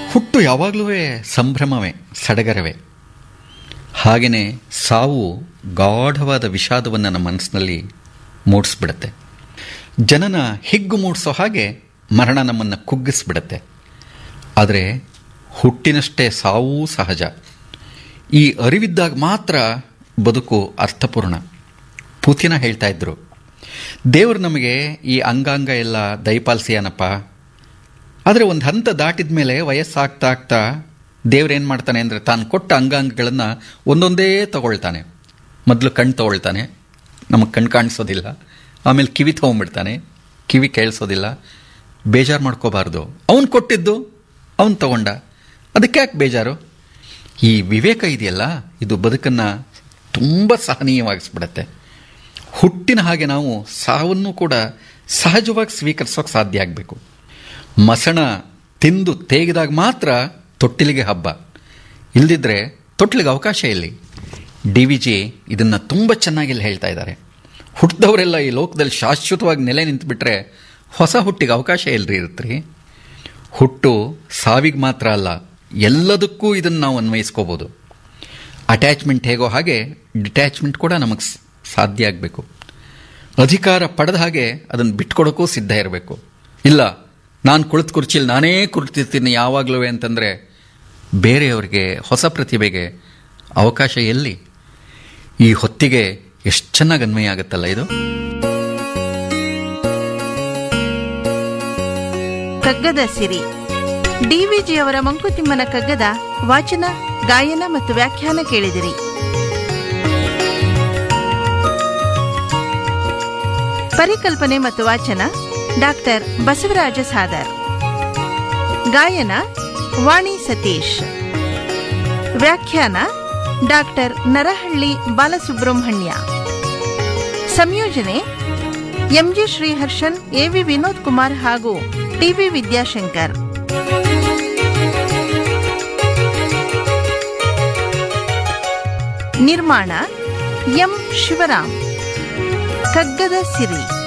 ಹುಟ್ಟು ಯಾವಾಗಲೂ ಸಂಭ್ರಮವೇ ಸಡಗರವೇ ಹಾಗೆಯೇ ಸಾವು ಗಾಢವಾದ ವಿಷಾದವನ್ನು ನಮ್ಮ ಮನಸ್ಸಿನಲ್ಲಿ ಮೂಡಿಸ್ಬಿಡತ್ತೆ ಜನನ ಹಿಗ್ಗು ಮೂಡಿಸೋ ಹಾಗೆ ಮರಣ ನಮ್ಮನ್ನು ಕುಗ್ಗಿಸ್ಬಿಡತ್ತೆ ಆದರೆ ಹುಟ್ಟಿನಷ್ಟೇ ಸಾವೂ ಸಹಜ ಈ ಅರಿವಿದ್ದಾಗ ಮಾತ್ರ ಬದುಕು ಅರ್ಥಪೂರ್ಣ ಪೂತಿನ ಹೇಳ್ತಾ ಇದ್ರು ದೇವರು ನಮಗೆ ಈ ಅಂಗಾಂಗ ಎಲ್ಲ ದಯಪಾಲಿಸಿಯಾನಪ್ಪ ಆದರೆ ಒಂದು ಹಂತ ದಾಟಿದ ಮೇಲೆ ವಯಸ್ಸಾಗ್ತಾ ಆಗ್ತಾ ದೇವ್ರೇನು ಮಾಡ್ತಾನೆ ಅಂದರೆ ತಾನು ಕೊಟ್ಟ ಅಂಗಾಂಗಗಳನ್ನು ಒಂದೊಂದೇ ತಗೊಳ್ತಾನೆ ಮೊದಲು ಕಣ್ಣು ತಗೊಳ್ತಾನೆ ನಮಗೆ ಕಣ್ಣು ಕಾಣಿಸೋದಿಲ್ಲ ಆಮೇಲೆ ಕಿವಿ ತೊಗೊಂಡ್ಬಿಡ್ತಾನೆ ಕಿವಿ ಕೇಳಿಸೋದಿಲ್ಲ ಬೇಜಾರು ಮಾಡ್ಕೋಬಾರ್ದು ಅವನು ಕೊಟ್ಟಿದ್ದು ಅವನು ತಗೊಂಡ ಅದಕ್ಕೆ ಯಾಕೆ ಬೇಜಾರು ಈ ವಿವೇಕ ಇದೆಯಲ್ಲ ಇದು ಬದುಕನ್ನು ತುಂಬ ಸಹನೀಯವಾಗಿಸ್ಬಿಡತ್ತೆ ಹುಟ್ಟಿನ ಹಾಗೆ ನಾವು ಸಾವನ್ನು ಕೂಡ ಸಹಜವಾಗಿ ಸ್ವೀಕರಿಸೋಕೆ ಸಾಧ್ಯ ಆಗಬೇಕು ಮಸಣ ತಿಂದು ತೇಗಿದಾಗ ಮಾತ್ರ ತೊಟ್ಟಿಲಿಗೆ ಹಬ್ಬ ಇಲ್ದಿದ್ರೆ ತೊಟ್ಟಿಲಿಗೆ ಅವಕಾಶ ಇಲ್ಲಿ ಡಿ ವಿ ಜಿ ಇದನ್ನು ತುಂಬ ಚೆನ್ನಾಗಿ ಇಲ್ಲಿ ಹೇಳ್ತಾ ಇದ್ದಾರೆ ಹುಟ್ಟಿದವರೆಲ್ಲ ಈ ಲೋಕದಲ್ಲಿ ಶಾಶ್ವತವಾಗಿ ನೆಲೆ ನಿಂತುಬಿಟ್ರೆ ಹೊಸ ಹುಟ್ಟಿಗೆ ಅವಕಾಶ ಎಲ್ರಿ ಇರುತ್ತೆ ಹುಟ್ಟು ಸಾವಿಗೆ ಮಾತ್ರ ಅಲ್ಲ ಎಲ್ಲದಕ್ಕೂ ಇದನ್ನು ನಾವು ಅನ್ವಯಿಸ್ಕೋಬೋದು ಅಟ್ಯಾಚ್ಮೆಂಟ್ ಹೇಗೋ ಹಾಗೆ ಡಿಟ್ಯಾಚ್ಮೆಂಟ್ ಕೂಡ ನಮಗೆ ಸಾಧ್ಯ ಆಗಬೇಕು ಅಧಿಕಾರ ಪಡೆದ ಹಾಗೆ ಅದನ್ನು ಬಿಟ್ಕೊಡೋಕ್ಕೂ ಸಿದ್ಧ ಇರಬೇಕು ಇಲ್ಲ ನಾನು ಕುಳಿತು ಕುರ್ಚಿಲಿ ನಾನೇ ಕುಳಿತಿರ್ತೀನಿ ಯಾವಾಗಲೂ ಅಂತಂದರೆ ಬೇರೆಯವರಿಗೆ ಹೊಸ ಪ್ರತಿಭೆಗೆ ಅವಕಾಶ ಎಲ್ಲಿ ಈ ಹೊತ್ತಿಗೆ ಎಷ್ಟು ಚೆನ್ನಾಗಿ ಅನ್ವಯ ಆಗುತ್ತಲ್ಲ ಇದು ಕಗ್ಗದ ಸಿರಿ ಡಿವಿಜಿಯವರ ಮಂಕುತಿಮ್ಮನ ಕಗ್ಗದ ವಾಚನ ಗಾಯನ ಮತ್ತು ವ್ಯಾಖ್ಯಾನ ಕೇಳಿದಿರಿ ಪರಿಕಲ್ಪನೆ ಮತ್ತು ವಾಚನ ಡಾಕ್ಟರ್ ಬಸವರಾಜ ಸಾದರ್ ಗಾಯನ ವಾಣಿ ಸತೀಶ್ ವ್ಯಾಖ್ಯಾನ ಡಾಕ್ಟರ್ ನರಹಳ್ಳಿ ಬಾಲಸುಬ್ರಹ್ಮಣ್ಯ ಸಂಯೋಜನೆ ಎಂಜಿ ಶ್ರೀಹರ್ಷನ್ ಎವಿ ವಿನೋದ್ ಕುಮಾರ್ ಹಾಗೂ ಟಿವಿ ವಿದ್ಯಾಶಂಕರ್ ನಿರ್ಮಾಣ ಎಂ ಶಿವರಾಮ್ ಕಗ್ಗದ ಸಿರಿ